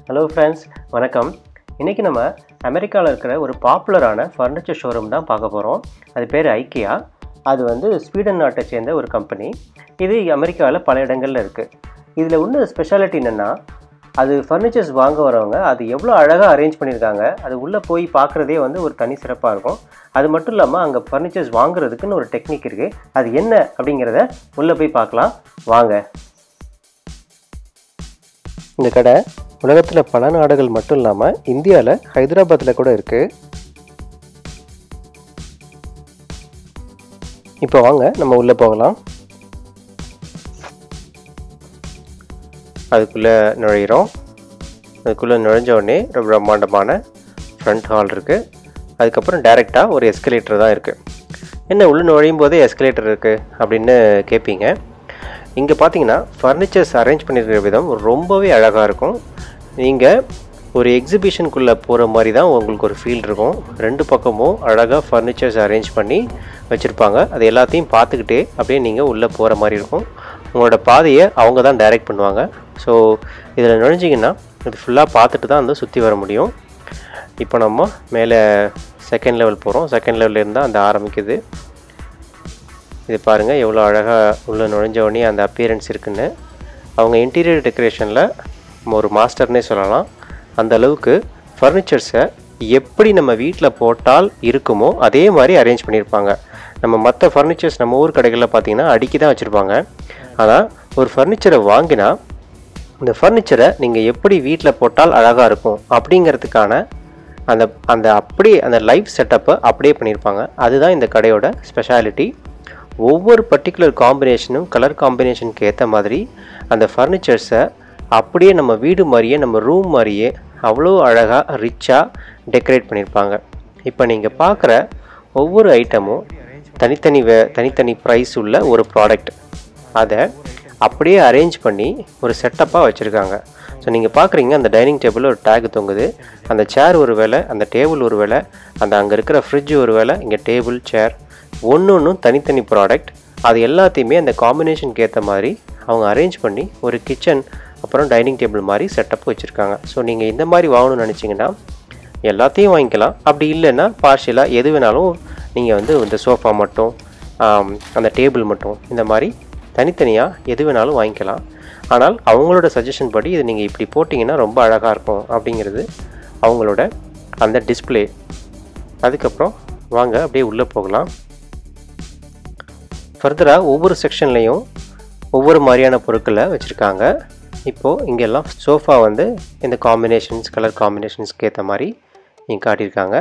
hello friends வணக்கம் இன்றைக்கி நம்ம அமெரிக்காவில் இருக்கிற ஒரு பாப்புலரான ஃபர்னிச்சர் ஷோரூம் தான் பார்க்க போகிறோம் அது பேர் ஐக்கியா அது வந்து ஸ்வீடன் நாட்டை சேர்ந்த ஒரு கம்பெனி இது அமெரிக்காவில் பல இடங்களில் இருக்குது இதில் உள்ள ஸ்பெஷாலிட்டி என்னென்னா அது ஃபர்னிச்சர்ஸ் வாங்க வரவங்க அது எவ்வளோ அழகாக அரேஞ்ச் பண்ணியிருக்காங்க அது உள்ளே போய் பார்க்குறதே வந்து ஒரு தனி சிறப்பாக இருக்கும் அது மட்டும் இல்லாமல் அங்கே ஃபர்னிச்சர்ஸ் வாங்குறதுக்குன்னு ஒரு டெக்னிக் இருக்குது அது என்ன அப்படிங்கிறத உள்ளே போய் பார்க்கலாம் வாங்க இந்த கடை உலகத்தில் பல நாடுகள் மட்டும் இல்லாமல் இந்தியாவில் ஹைதராபாத்தில் கூட இருக்குது இப்போ வாங்க நம்ம உள்ளே போகலாம் அதுக்குள்ளே நுழையிறோம் அதுக்குள்ளே நுழைஞ்ச உடனே ஒரு பிரம்மாண்டமான ஃப்ரண்ட் ஹால் இருக்குது அதுக்கப்புறம் டைரெக்டாக ஒரு எஸ்கலேட்டர் தான் இருக்குது என்ன உள்ளே நுழையும் போதே எஸ்கலேட்டர் இருக்குது அப்படின்னு கேட்பீங்க இங்கே பார்த்தீங்கன்னா ஃபர்னிச்சர்ஸ் அரேஞ்ச் பண்ணியிருக்கிற விதம் ரொம்பவே அழகாக இருக்கும் நீங்கள் ஒரு எக்ஸிபிஷனுக்குள்ளே போகிற மாதிரி தான் உங்களுக்கு ஒரு ஃபீல் இருக்கும் ரெண்டு பக்கமும் அழகாக ஃபர்னிச்சர்ஸ் அரேஞ்ச் பண்ணி வச்சுருப்பாங்க அது எல்லாத்தையும் பார்த்துக்கிட்டே அப்படியே நீங்கள் உள்ளே போகிற மாதிரி இருக்கும் உங்களோட பாதையை அவங்க தான் டைரக்ட் பண்ணுவாங்க ஸோ இதில் நுழைஞ்சிங்கன்னா இது ஃபுல்லாக பார்த்துட்டு தான் வந்து சுற்றி வர முடியும் இப்போ நம்ம மேலே செகண்ட் லெவல் போகிறோம் செகண்ட் லெவலில் இருந்தால் அந்த ஆரம்பிக்குது இது பாருங்கள் எவ்வளோ அழகாக உள்ளே நுழைஞ்ச உடனே அந்த அப்பியரன்ஸ் இருக்குன்னு அவங்க இன்டீரியர் டெக்கரேஷனில் ஒரு மாஸ்டர்னே சொல்லலாம் அந்த அளவுக்கு ஃபர்னிச்சர்ஸை எப்படி நம்ம வீட்டில் போட்டால் இருக்குமோ அதே மாதிரி அரேஞ்ச் பண்ணியிருப்பாங்க நம்ம மற்ற ஃபர்னிச்சர்ஸ் நம்ம ஊர் கடைகளில் பார்த்தீங்கன்னா அடுக்கி தான் வச்சுருப்பாங்க ஆனால் ஒரு ஃபர்னிச்சரை வாங்கினா இந்த ஃபர்னிச்சரை நீங்கள் எப்படி வீட்டில் போட்டால் அழகாக இருக்கும் அப்படிங்கிறதுக்கான அந்த அந்த அப்படியே அந்த லைஃப் செட்டப்பை அப்படியே பண்ணியிருப்பாங்க அதுதான் இந்த கடையோட ஸ்பெஷாலிட்டி ஒவ்வொரு பர்டிகுலர் காம்பினேஷனும் கலர் காம்பினேஷனுக்கு ஏற்ற மாதிரி அந்த ஃபர்னிச்சர்ஸை அப்படியே நம்ம வீடு மாதிரியே நம்ம ரூம் மாதிரியே அவ்வளோ அழகாக ரிச்சாக டெக்கரேட் பண்ணியிருப்பாங்க இப்போ நீங்கள் பார்க்குற ஒவ்வொரு ஐட்டமும் தனித்தனி வே தனித்தனி ப்ரைஸ் உள்ள ஒரு ப்ராடக்ட் அதை அப்படியே அரேஞ்ச் பண்ணி ஒரு செட்டப்பாக வச்சுருக்காங்க ஸோ நீங்கள் பார்க்குறீங்க அந்த டைனிங் டேபிளில் ஒரு டேக் தொங்குது அந்த சேர் ஒரு வேலை அந்த டேபிள் ஒரு வேலை அந்த அங்கே இருக்கிற ஃப்ரிட்ஜ் ஒரு வேலை இங்கே டேபிள் சேர் ஒன்று ஒன்றும் தனித்தனி ப்ராடக்ட் அது எல்லாத்தையுமே அந்த காம்பினேஷனுக்கு ஏற்ற மாதிரி அவங்க அரேஞ்ச் பண்ணி ஒரு கிச்சன் அப்புறம் டைனிங் டேபிள் மாதிரி செட்டப் வச்சுருக்காங்க ஸோ நீங்கள் இந்த மாதிரி வாங்கணும்னு நினச்சிங்கன்னா எல்லாத்தையும் வாங்கிக்கலாம் அப்படி இல்லைன்னா பார்ஷியலாக எது வேணாலும் நீங்கள் வந்து இந்த சோஃபா மட்டும் அந்த டேபிள் மட்டும் இந்த மாதிரி தனித்தனியாக எது வேணாலும் வாங்கிக்கலாம் ஆனால் அவங்களோட சஜஷன் படி இது நீங்கள் இப்படி போட்டிங்கன்னா ரொம்ப அழகாக இருக்கும் அப்படிங்கிறது அவங்களோட அந்த டிஸ்பிளே அதுக்கப்புறம் வாங்க அப்படியே உள்ளே போகலாம் ஃபர்தராக ஒவ்வொரு செக்ஷன்லேயும் ஒவ்வொரு மாதிரியான பொருட்களை வச்சுருக்காங்க இப்போது இங்கெல்லாம் சோஃபா வந்து இந்த காம்பினேஷன்ஸ் கலர் காம்பினேஷன்ஸ்க்கு ஏற்ற மாதிரி இங்கே காட்டியிருக்காங்க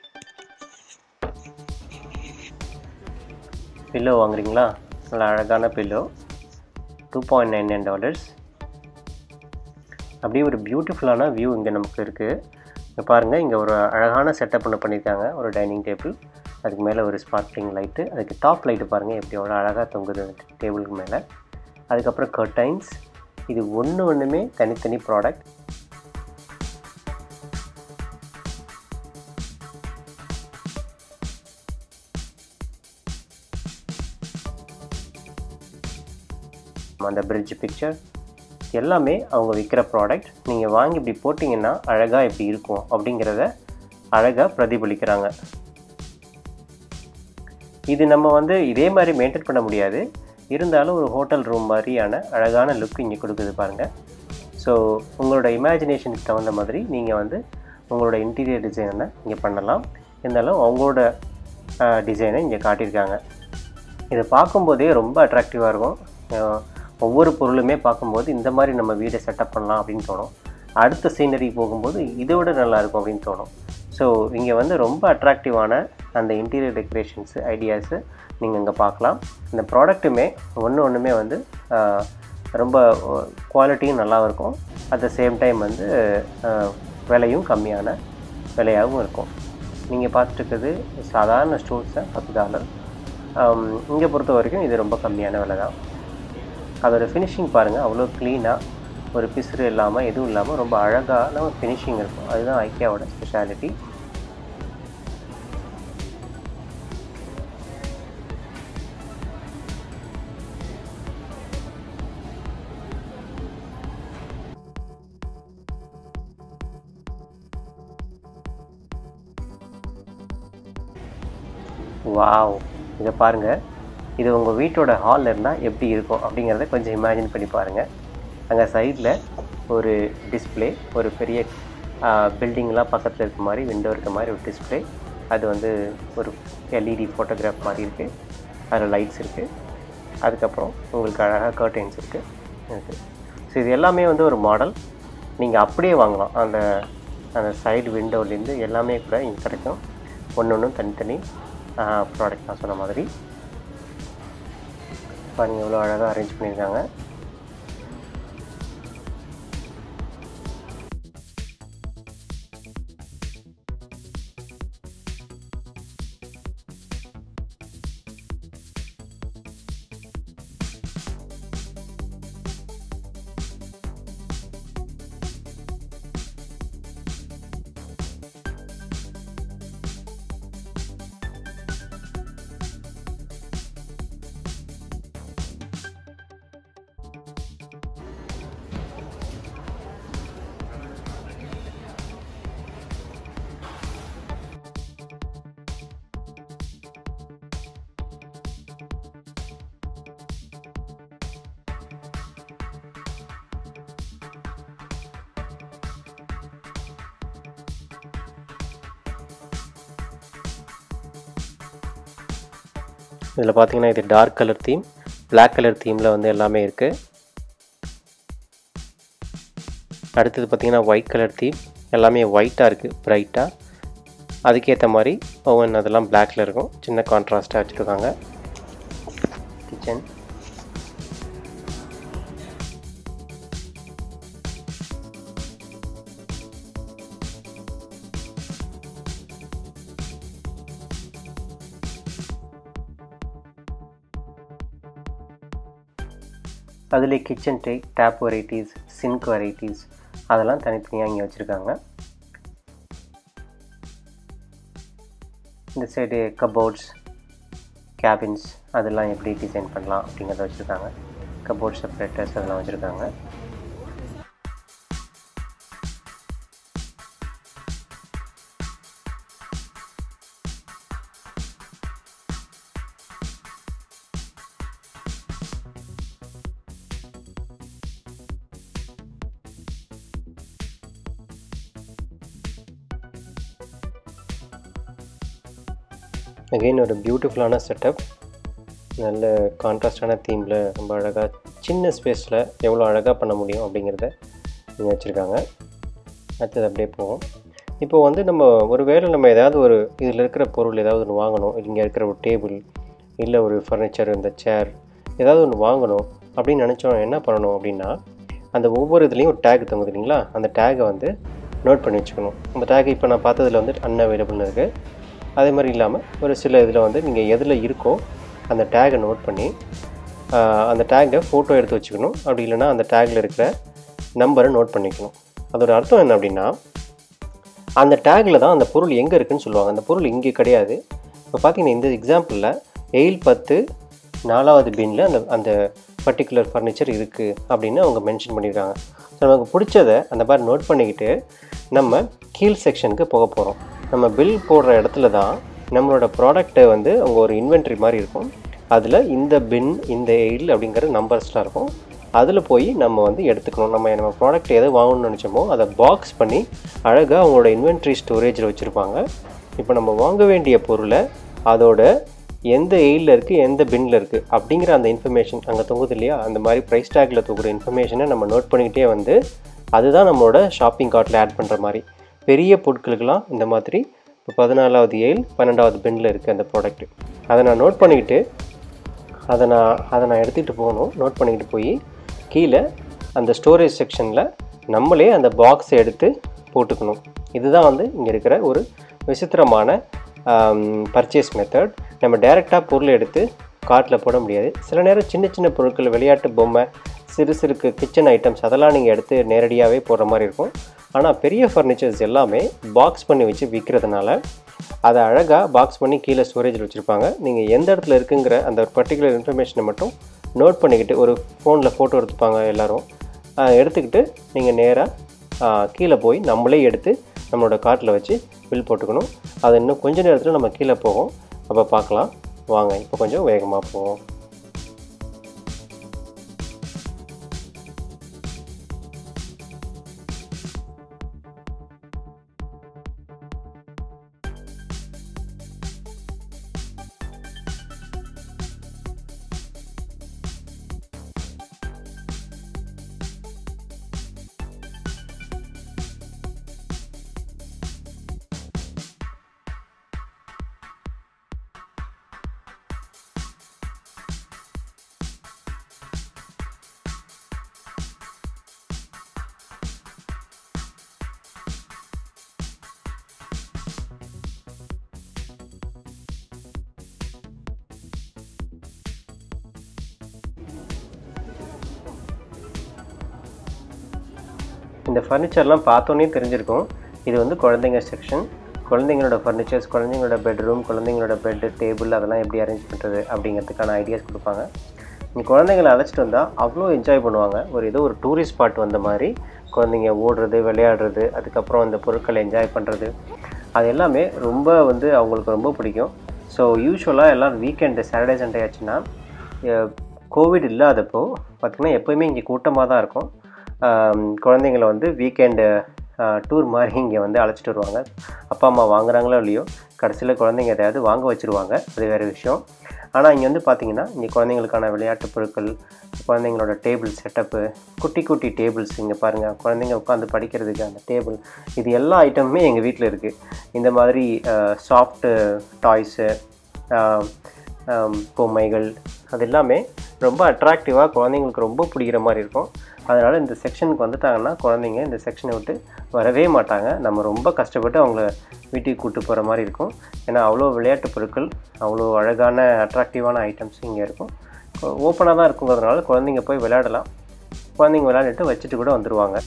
பில்லோ வாங்குறீங்களா நல்ல அழகான pillow two point nine nine dollars அப்படியே ஒரு பியூட்டிஃபுல்லான வியூ இங்கே நமக்கு இருக்குது இங்கே பாருங்கள் இங்கே ஒரு அழகான செட்டப் ஒன்று பண்ணியிருக்காங்க ஒரு டைனிங் டேபிள் அதுக்கு மேலே ஒரு ஸ்பார்க்லிங் லைட்டு அதுக்கு டாப் லைட்டு பாருங்கள் எப்படி எவ்வளோ அழகாக தொங்குது டேபிளுக்கு மேலே அதுக்கப்புறம் கர்டைன்ஸ் இது ஒன்று ஒன்றுமே தனித்தனி ப்ராடக்ட் அந்த பிரிட்ஜ் பிக்சர் எல்லாமே அவங்க விற்கிற ப்ராடக்ட் நீங்கள் வாங்கி இப்படி போட்டிங்கன்னா அழகாக எப்படி இருக்கும் அப்படிங்கிறத அழகாக பிரதிபலிக்கிறாங்க இது நம்ம வந்து இதே மாதிரி மெயின்டைன் பண்ண முடியாது இருந்தாலும் ஒரு ஹோட்டல் ரூம் மாதிரியான அழகான லுக் இங்கே கொடுக்குது பாருங்கள் ஸோ உங்களோட இமேஜினேஷனுக்கு தகுந்த மாதிரி நீங்கள் வந்து உங்களோட இன்டீரியர் டிசைனை இங்கே பண்ணலாம் இருந்தாலும் அவங்களோட டிசைனை இங்கே காட்டியிருக்காங்க இதை பார்க்கும்போதே ரொம்ப அட்ராக்டிவாக இருக்கும் ஒவ்வொரு பொருளுமே பார்க்கும்போது இந்த மாதிரி நம்ம வீடை செட்டப் பண்ணலாம் அப்படின்னு தோணும் அடுத்த சீனரி போகும்போது இதை விட நல்லாயிருக்கும் அப்படின்னு தோணும் ஸோ இங்கே வந்து ரொம்ப அட்ராக்டிவான அந்த இன்டீரியர் டெக்கரேஷன்ஸு ஐடியாஸு நீங்கள் இங்கே பார்க்கலாம் இந்த ப்ராடக்ட்டுமே ஒன்று ஒன்றுமே வந்து ரொம்ப குவாலிட்டியும் நல்லா இருக்கும் அட் த சேம் டைம் வந்து விலையும் கம்மியான விலையாகவும் இருக்கும் நீங்கள் பார்த்துட்டு சாதாரண ஸ்டூல்ஸை பத்து டாலர் இங்கே பொறுத்த வரைக்கும் இது ரொம்ப கம்மியான விலை தான் அதோட ஃபினிஷிங் பாருங்கள் அவ்வளோ க்ளீனாக ஒரு பிசுறு இல்லாமல் எதுவும் இல்லாமல் ரொம்ப அழகான ஒரு ஃபினிஷிங் இருக்கும் அதுதான் ஐக்கியாவோட ஸ்பெஷாலிட்டி வாவ் இதை பாருங்கள் இது உங்கள் வீட்டோட ஹாலில் இருந்தால் எப்படி இருக்கும் அப்படிங்கிறத கொஞ்சம் இமேஜின் பண்ணி பாருங்கள் அங்கே சைடில் ஒரு டிஸ்பிளே ஒரு பெரிய பில்டிங்லாம் பக்கத்தில் இருக்க மாதிரி விண்டோ இருக்க மாதிரி ஒரு டிஸ்பிளே அது வந்து ஒரு எல்இடி ஃபோட்டோகிராஃப் மாதிரி இருக்குது அதில் லைட்ஸ் இருக்குது அதுக்கப்புறம் உங்களுக்கு அழகாக கர்டைன்ஸ் இருக்குது இருக்குது ஸோ இது எல்லாமே வந்து ஒரு மாடல் நீங்கள் அப்படியே வாங்கலாம் அந்த அந்த சைடு விண்டோலேருந்து எல்லாமே கூட இங்கே கிடைக்கும் ஒன்று ஒன்றும் தனித்தனி ப்ராடக்ட் நான் சொன்ன மாதிரி பாருங்கள் எவ்வளோ அழகாக அரேஞ்ச் பண்ணியிருக்காங்க இதில் பார்த்தீங்கன்னா இது dark colour theme Black colour தீமில் வந்து எல்லாமே இருக்குது அடுத்தது பார்த்தீங்கன்னா ஒயிட் கலர் தீம் எல்லாமே ஒயிட்டாக இருக்குது ப்ரைட்டாக அதுக்கேற்ற மாதிரி ஓவன் அதெல்லாம் பிளாக்ல இருக்கும் சின்ன கான்ட்ராஸ்ட்டாக வச்சுருக்காங்க கிச்சன் அதில் கிச்சன் டே டேப் வெரைட்டிஸ் சிங்க் வெரைட்டிஸ் அதெல்லாம் தனித்தனியாக இங்கே வச்சுருக்காங்க இந்த சைடு கபோர்ட்ஸ் கேபின்ஸ் அதெல்லாம் எப்படி டிசைன் பண்ணலாம் அப்படிங்கிறத வச்சுருக்காங்க கபோர்ட் செப்பரேட்டர்ஸ் அதெல்லாம் வச்சுருக்காங்க அகெயின் ஒரு பியூட்டிஃபுல்லான செட்டப் நல்ல கான்ட்ராஸ்டான தீமில் ரொம்ப அழகாக சின்ன ஸ்பேஸில் எவ்வளோ அழகாக பண்ண முடியும் அப்படிங்கிறத இங்கே வச்சுருக்காங்க அடுத்தது அப்படியே போவோம் இப்போ வந்து நம்ம ஒரு வேளை நம்ம ஏதாவது ஒரு இதில் இருக்கிற பொருள் ஏதாவது ஒன்று வாங்கணும் இங்கே இருக்கிற ஒரு டேபிள் இல்லை ஒரு ஃபர்னிச்சர் இந்த சேர் ஏதாவது ஒன்று வாங்கணும் அப்படின்னு நினச்சோம் என்ன பண்ணணும் அப்படின்னா அந்த ஒவ்வொரு இதுலேயும் ஒரு டேக் தொங்குது இல்லைங்களா அந்த டேகை வந்து நோட் பண்ணி வச்சுக்கணும் அந்த டேக் இப்போ நான் பார்த்ததுல வந்து அன்அவைலபிள்னு இருக்குது அதே மாதிரி இல்லாமல் ஒரு சில இதில் வந்து நீங்கள் எதில் இருக்கோ அந்த டேகை நோட் பண்ணி ஆஹ், அந்த டேக்கை ஃபோட்டோ எடுத்து வச்சுக்கணும் அப்படி இல்லைன்னா அந்த டேக்கில் இருக்கிற நம்பரை நோட் பண்ணிக்கணும் அதோட அர்த்தம் என்ன அப்படின்னா அந்த டேக்கில் தான் அந்த பொருள் எங்கே இருக்குன்னு சொல்லுவாங்க அந்த பொருள் இங்கே கிடையாது இப்போ பார்த்தீங்கன்னா இந்த எக்ஸாம்பிளில் எயில் பத்து நாலாவது பின்னில் அந்த அந்த பர்டிகுலர் ஃபர்னிச்சர் இருக்குது அப்படின்னு அவங்க மென்ஷன் பண்ணியிருக்காங்க So, நமக்கு பிடிச்சதை அந்த மாதிரி நோட் பண்ணிக்கிட்டு நம்ம கீழ் செக்ஷனுக்கு போக போகிறோம் நம்ம பில் போடுற இடத்துல தான் நம்மளோட ப்ராடக்ட்டை வந்து அவங்க ஒரு இன்வென்ட்ரி மாதிரி இருக்கும் அதில் இந்த பின் இந்த எயில் அப்படிங்கிற நம்பர்ஸ்லாம் இருக்கும் அதில் போய் நம்ம வந்து எடுத்துக்கணும் நம்ம நம்ம ப்ராடக்ட் எதை வாங்கணும்னு நினச்சோமோ அதை பாக்ஸ் பண்ணி அழகாக அவங்களோட இன்வென்ட்ரி ஸ்டோரேஜில் வச்சுருப்பாங்க இப்போ நம்ம வாங்க வேண்டிய பொருளை அதோட எந்த எயிலில் இருக்குது எந்த பின்னில் இருக்குது அப்படிங்கிற அந்த இன்ஃபர்மேஷன் அங்கே தொங்குது இல்லையா அந்த மாதிரி ப்ரைஸ் டேக்கில் தொங்குற இன்ஃபர்மேஷனை நம்ம நோட் பண்ணிக்கிட்டே வந்து அதுதான் நம்மளோட ஷாப்பிங் கார்ட்டில் ஆட் பண்ணுற மாதிரி பெரிய பொருட்களுக்கெல்லாம் இந்த மாதிரி இப்போ பதினாலாவது ஏழு பன்னெண்டாவது பின்னில் இருக்குது அந்த ப்ராடக்ட் அதை நான் நோட் பண்ணிக்கிட்டு அதை நான் அதை நான் எடுத்துகிட்டு போகணும் நோட் பண்ணிக்கிட்டு போய் கீழே அந்த ஸ்டோரேஜ் செக்ஷனில் நம்மளே அந்த பாக்ஸை எடுத்து போட்டுக்கணும் இதுதான் வந்து இங்கே இருக்கிற ஒரு விசித்திரமான பர்ச்சேஸ் மெத்தட் நம்ம டைரெக்டாக பொருளை எடுத்து கார்ட்டில் போட முடியாது சில நேரம் சின்ன சின்ன பொருட்கள் விளையாட்டு பொம்மை சிறு சிறு கிச்சன் ஐட்டம்ஸ் அதெல்லாம் நீங்கள் எடுத்து நேரடியாகவே போடுற மாதிரி இருக்கும் ஆனால் பெரிய ஃபர்னிச்சர்ஸ் எல்லாமே பாக்ஸ் பண்ணி வச்சு விற்கிறதுனால அதை அழகாக பாக்ஸ் பண்ணி கீழே ஸ்டோரேஜில் வச்சுருப்பாங்க நீங்கள் எந்த இடத்துல இருக்குங்கிற அந்த பர்டிகுலர் இன்ஃபர்மேஷனை மட்டும் நோட் பண்ணிக்கிட்டு ஒரு ஃபோனில் ஃபோட்டோ எடுத்துப்பாங்க எல்லோரும் எடுத்துக்கிட்டு நீங்கள் நேராக கீழே போய் நம்மளே எடுத்து நம்மளோட கார்ட்டில் வச்சு பில் போட்டுக்கணும் அது இன்னும் கொஞ்ச நேரத்தில் நம்ம கீழே போகும் அப்போ பார்க்கலாம் வாங்க இப்போ கொஞ்சம் வேகமாக போவோம் இந்த ஃபர்னிச்சர்லாம் பார்த்தோன்னே தெரிஞ்சிருக்கும் இது வந்து குழந்தைங்க செக்ஷன் குழந்தைங்களோட ஃபர்னிச்சர்ஸ் குழந்தைங்களோட பெட்ரூம் குழந்தைங்களோட பெட்டு டேபிள் அதெல்லாம் எப்படி அரேஞ்ச் பண்ணுறது அப்படிங்கிறதுக்கான ஐடியாஸ் கொடுப்பாங்க நீ குழந்தைங்களை அழைச்சிட்டு வந்தால் அவ்வளோ என்ஜாய் பண்ணுவாங்க ஒரு ஏதோ ஒரு டூரிஸ்ட் ஸ்பாட் வந்த மாதிரி குழந்தைங்க ஓடுறது விளையாடுறது அதுக்கப்புறம் இந்த பொருட்களை என்ஜாய் பண்ணுறது அது எல்லாமே ரொம்ப வந்து அவங்களுக்கு ரொம்ப பிடிக்கும் ஸோ யூஸ்வலாக எல்லாம் வீக்கெண்டு சாட்டர்டே சண்டே ஆச்சுன்னா கோவிட் இல்லாதப்போ பார்த்திங்கன்னா எப்போயுமே இங்கே கூட்டமாக தான் இருக்கும் ஆம், குழந்தைங்கள வந்து வீக்கெண்டு டூர் மாதிரி இங்கே வந்து அழைச்சிட்டு வருவாங்க அப்பா அம்மா வாங்குறாங்களோ இல்லையோ கடைசியில் குழந்தைங்க எதையாவது வாங்க வச்சுருவாங்க அது வேறு விஷயம் ஆனால் இங்கே வந்து பார்த்தீங்கன்னா இங்கே குழந்தைங்களுக்கான விளையாட்டு பொருட்கள் குழந்தைங்களோட டேபிள் செட்டப்பு குட்டி குட்டி டேபிள்ஸ் இங்கே பாருங்கள் குழந்தைங்க உட்காந்து படிக்கிறதுக்கு அந்த டேபிள் இது எல்லா ஐட்டமுமே எங்கள் வீட்டில் இருக்குது இந்த மாதிரி சாஃப்ட்டு டாய்ஸு பொம்மைகள் அது எல்லாமே ரொம்ப அட்ராக்டிவாக குழந்தைங்களுக்கு ரொம்ப பிடிக்கிற மாதிரி இருக்கும் அதனால் இந்த செக்ஷனுக்கு வந்துட்டாங்கன்னா குழந்தைங்க இந்த செக்ஷனை விட்டு வரவே மாட்டாங்க நம்ம ரொம்ப கஷ்டப்பட்டு அவங்கள வீட்டுக்கு கூட்டு போகிற மாதிரி இருக்கும் ஏன்னா அவ்வளோ விளையாட்டு பொருட்கள் அவ்வளோ அழகான அட்ராக்டிவான ஐட்டம்ஸ் இங்கே இருக்கும் ஓப்பனாக தான் இருக்குங்கிறதுனால குழந்தைங்க போய் விளையாடலாம் குழந்தைங்க விளையாண்டுட்டு வச்சுட்டு கூட வந்துடுவாங்க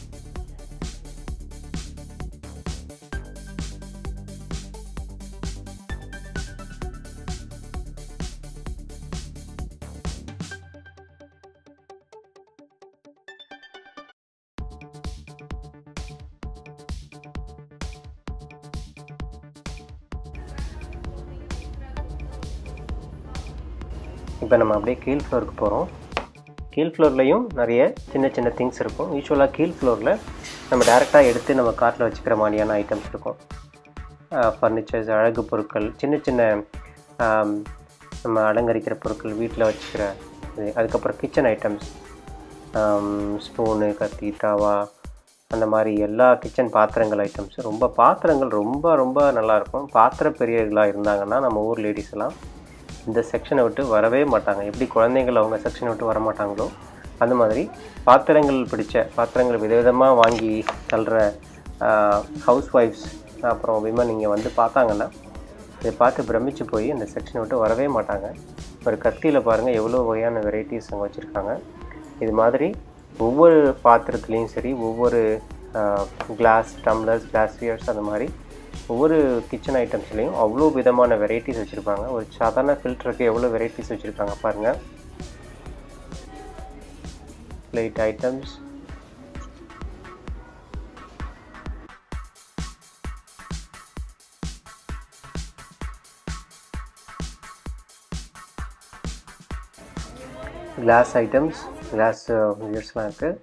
இப்போ நம்ம அப்படியே கீழ் ஃப்ளோருக்கு போகிறோம் கீழ் ஃப்ளோர்லேயும் நிறைய சின்ன சின்ன திங்ஸ் இருக்கும் யூஸ்வலாக கீழ் ஃப்ளோரில் நம்ம டேரெக்டாக எடுத்து நம்ம காட்டில் வச்சுக்கிற மாதிரியான ஐட்டம்ஸ் இருக்கும் ஃபர்னிச்சர்ஸ் அழகு பொருட்கள் சின்ன சின்ன ஆம், நம்ம அலங்கரிக்கிற பொருட்கள் வீட்டில் வச்சுக்கிற இது அதுக்கப்புறம் கிச்சன் ஐட்டம்ஸ் ஸ்பூனு கத்தி தாவா அந்த மாதிரி எல்லா கிச்சன் பாத்திரங்கள் ஐட்டம்ஸ் ரொம்ப பாத்திரங்கள் ரொம்ப ரொம்ப நல்லாயிருக்கும் பாத்திர பெரியவர்களாக இருந்தாங்கன்னா நம்ம ஊர் லேடிஸ் எல்லாம் இந்த செக்ஷனை விட்டு வரவே மாட்டாங்க எப்படி குழந்தைகள் அவங்க செக்ஷனை விட்டு வர மாட்டாங்களோ அந்த மாதிரி பாத்திரங்கள் பிடிச்ச பாத்திரங்கள் விதவிதமாக வாங்கி தள்ளுற ஹவுஸ் ஒய்ஃப்ஸ் அப்புறம் விமன் இங்கே வந்து பார்த்தாங்கன்னா இதை பார்த்து பிரமிச்சு போய் இந்த செக்ஷனை விட்டு வரவே மாட்டாங்க ஒரு கத்தியில் பாருங்கள் எவ்வளோ வகையான வெரைட்டிஸ் அங்கே வச்சுருக்காங்க இது மாதிரி ஒவ்வொரு பாத்திரத்துலேயும் சரி ஒவ்வொரு கிளாஸ் டம்ளர்ஸ் கிளாஸ்வியர்ஸ் அந்த மாதிரி ஒவ்வொரு கிச்சன் ஐட்டம்ஸ்லேயும் அவ்வளோ விதமான வெரைட்டிஸ் வச்சுருப்பாங்க ஒரு சாதாரண ஃபில்டருக்கு எவ்வளோ வெரைட்டிஸ் வச்சுருக்காங்க பாருங்கள் plate items glass items glass வியர்ஸ்லாம் இருக்குது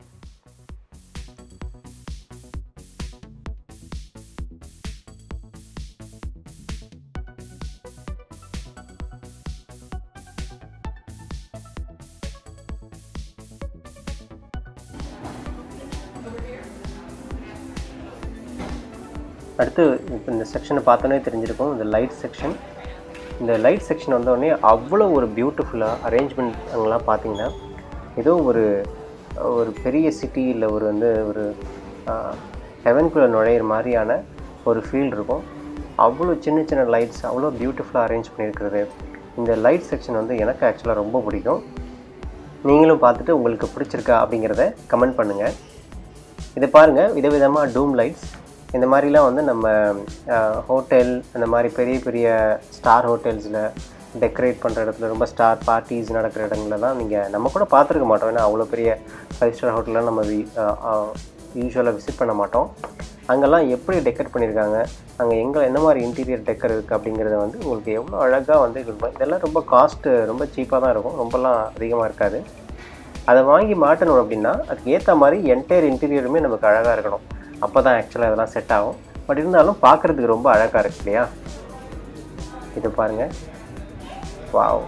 அடுத்து இப்போ இந்த செக்ஷனை பார்த்தோன்னே தெரிஞ்சிருக்கும் இந்த லைட் செக்ஷன் இந்த லைட் செக்ஷன் வந்தோடனே அவ்வளோ ஒரு பியூட்டிஃபுல்லாக அரேஞ்ச்மெண்ட் அங்கெல்லாம் பார்த்தீங்கன்னா ஏதோ ஒரு ஒரு பெரிய சிட்டி இல்லை ஒரு வந்து ஒரு ஹெவன்குள்ளே நுழையிற மாதிரியான ஒரு ஃபீல் இருக்கும் அவ்வளோ சின்ன சின்ன லைட்ஸ் அவ்வளோ பியூட்டிஃபுல்லாக அரேஞ்ச் பண்ணியிருக்கிறது இந்த லைட் செக்ஷன் வந்து எனக்கு ஆக்சுவலாக ரொம்ப பிடிக்கும் நீங்களும் பார்த்துட்டு உங்களுக்கு பிடிச்சிருக்கா அப்படிங்கிறத கமெண்ட் பண்ணுங்கள் இதை பாருங்கள் விதவிதமாக டூம் லைட்ஸ் இந்த மாதிரிலாம் வந்து நம்ம ஹோட்டல் அந்த மாதிரி பெரிய பெரிய ஸ்டார் ஹோட்டல்ஸில் டெக்கரேட் பண்ணுற இடத்துல ரொம்ப ஸ்டார் பார்ட்டிஸ் நடக்கிற இடங்கள்ல தான் நீங்கள் நம்ம கூட பார்த்துருக்க மாட்டோம் ஏன்னா அவ்வளோ பெரிய ஃபைவ் ஸ்டார் ஹோட்டல்லாம் நம்ம யூஸ்வலாக விசிட் பண்ண மாட்டோம் அங்கெல்லாம் எப்படி டெக்கர் பண்ணியிருக்காங்க அங்கே எங்கே என்ன மாதிரி இன்டீரியர் டெக்கர் இருக்குது அப்படிங்கிறத வந்து உங்களுக்கு எவ்வளோ அழகாக வந்து இருக்கும் இதெல்லாம் ரொம்ப காஸ்ட்டு ரொம்ப சீப்பாக தான் இருக்கும் ரொம்பலாம் அதிகமாக இருக்காது அதை வாங்கி மாட்டணும் அப்படின்னா அதுக்கு ஏற்ற மாதிரி என்டையர் இன்டீரியருமே நமக்கு அழகாக இருக்கணும் அப்போ தான் ஆக்சுவலாக அதெல்லாம் செட் ஆகும் பட் இருந்தாலும் பார்க்குறதுக்கு ரொம்ப அழகாக இருக்கு இல்லையா இது பாருங்கள் வாவ்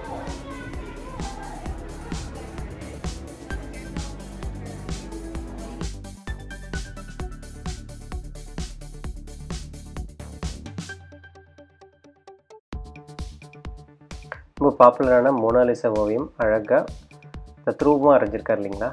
ரொம்ப பாப்புலரான மோனாலிசா ஓவியம் அழகாக தத்ரூபமாக அரைஞ்சிருக்கார் இல்லைங்களா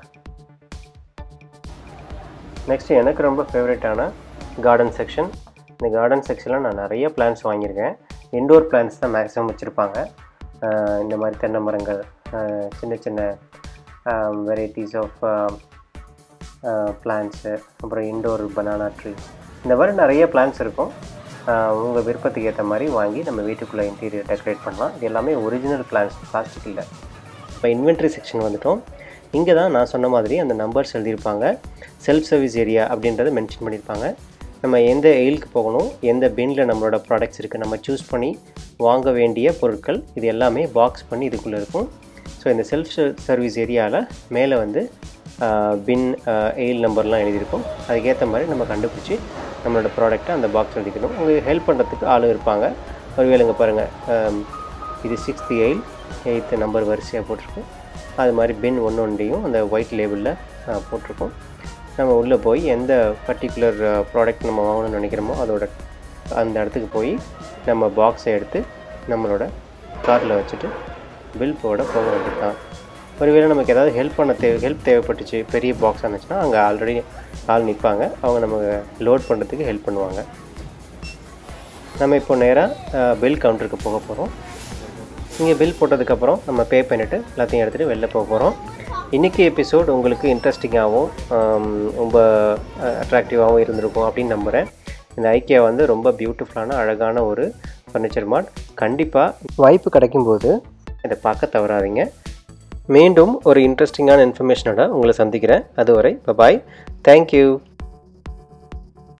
நெக்ஸ்ட் எனக்கு ரொம்ப ஃபேவரட்டான கார்டன் செக்ஷன் இந்த கார்டன் செக்ஷனில் நான் நிறைய பிளான்ஸ் வாங்கியிருக்கேன் இன்டோர் பிளான்ஸ் தான் மேக்ஸிமம் வச்சுருப்பாங்க இந்த மாதிரி தென்னை மரங்கள் ஆஹ் சின்ன சின்ன வெரைட்டிஸ் ஆஃப் பிளான்ஸு அப்புறம் இன்டோர் பனானா ட்ரீ இந்த மாதிரி நிறைய பிளான்ஸ் இருக்கும் உங்கள் விருப்பத்துக்கு ஏற்ற மாதிரி வாங்கி நம்ம வீட்டுக்குள்ளே இன்டீரியர் டெக்கரேட் பண்ணலாம் இது எல்லாமே ஒரிஜினல் பிளான்ஸ் பிளாஸ்டிக் இல்லை இப்போ இன்வென்ட்ரி செக்ஷன் வந்துட்டோம் இங்கே தான் நான் சொன்ன மாதிரி அந்த நம்பர்ஸ் எழுதியிருப்பாங்க செல்ஃப் சர்வீஸ் ஏரியா அப்படின்றத மென்ஷன் பண்ணியிருப்பாங்க நம்ம எந்த எயிலுக்கு போகணும் எந்த பின்னில் நம்மளோட ப்ராடக்ட்ஸ் இருக்குது நம்ம சூஸ் பண்ணி வாங்க வேண்டிய பொருட்கள் இது எல்லாமே பாக்ஸ் பண்ணி இதுக்குள்ளே இருக்கும் ஸோ இந்த செல்ஃப் சர்வீஸ் ஏரியாவில் மேலே வந்து பின் எயில் நம்பர்லாம் எழுதியிருக்கும் அதுக்கேற்ற மாதிரி நம்ம கண்டுபிடிச்சி நம்மளோட ப்ராடக்ட்டை அந்த பாக்ஸ் எழுதிக்கணும் உங்களுக்கு ஹெல்ப் பண்ணுறதுக்கு ஆளும் இருப்பாங்க ஒருவேளை இங்கே பாருங்கள் இது சிக்ஸ்த்து எயில் எயித்து நம்பர் வரிசையாக போட்டிருக்கு அது மாதிரி பின் ஒன்று ஒன்றையும் அந்த ஒயிட் லேபிளில் போட்டிருக்கோம் நம்ம உள்ளே போய் எந்த பர்டிகுலர் ப்ராடக்ட் நம்ம வாங்கணும்னு நினைக்கிறோமோ அதோட அந்த இடத்துக்கு போய் நம்ம பாக்ஸை எடுத்து நம்மளோட காரில் வச்சுட்டு பில் போட போக வேண்டியது தான் ஒருவேளை நமக்கு ஏதாவது ஹெல்ப் பண்ண தேவை ஹெல்ப் தேவைப்பட்டுச்சு பெரிய பாக்ஸ் இருந்துச்சுன்னா அங்கே ஆல்ரெடி ஆள் நிற்பாங்க அவங்க நமக்கு லோட் பண்ணுறதுக்கு ஹெல்ப் பண்ணுவாங்க நம்ம இப்போ நேராக பில் கவுண்டருக்கு போக போகிறோம் இங்கே பில் போட்டதுக்கப்புறம் நம்ம பே பண்ணிவிட்டு எல்லாத்தையும் எடுத்துகிட்டு வெளில போக போகிறோம் இன்றைக்கி எபிசோட் உங்களுக்கு இன்ட்ரெஸ்டிங்காகவும் ரொம்ப அட்ராக்டிவாகவும் இருந்திருக்கும் அப்படின்னு நம்புகிறேன் இந்த ஐக்கியா வந்து ரொம்ப பியூட்டிஃபுல்லான அழகான ஒரு ஃபர்னிச்சர் மார்ட் கண்டிப்பாக வாய்ப்பு கிடைக்கும்போது இதை பார்க்க தவறாதீங்க மீண்டும் ஒரு இன்ட்ரெஸ்டிங்கான இன்ஃபர்மேஷனோட உங்களை சந்திக்கிறேன் அதுவரை பாய் தேங்க்யூ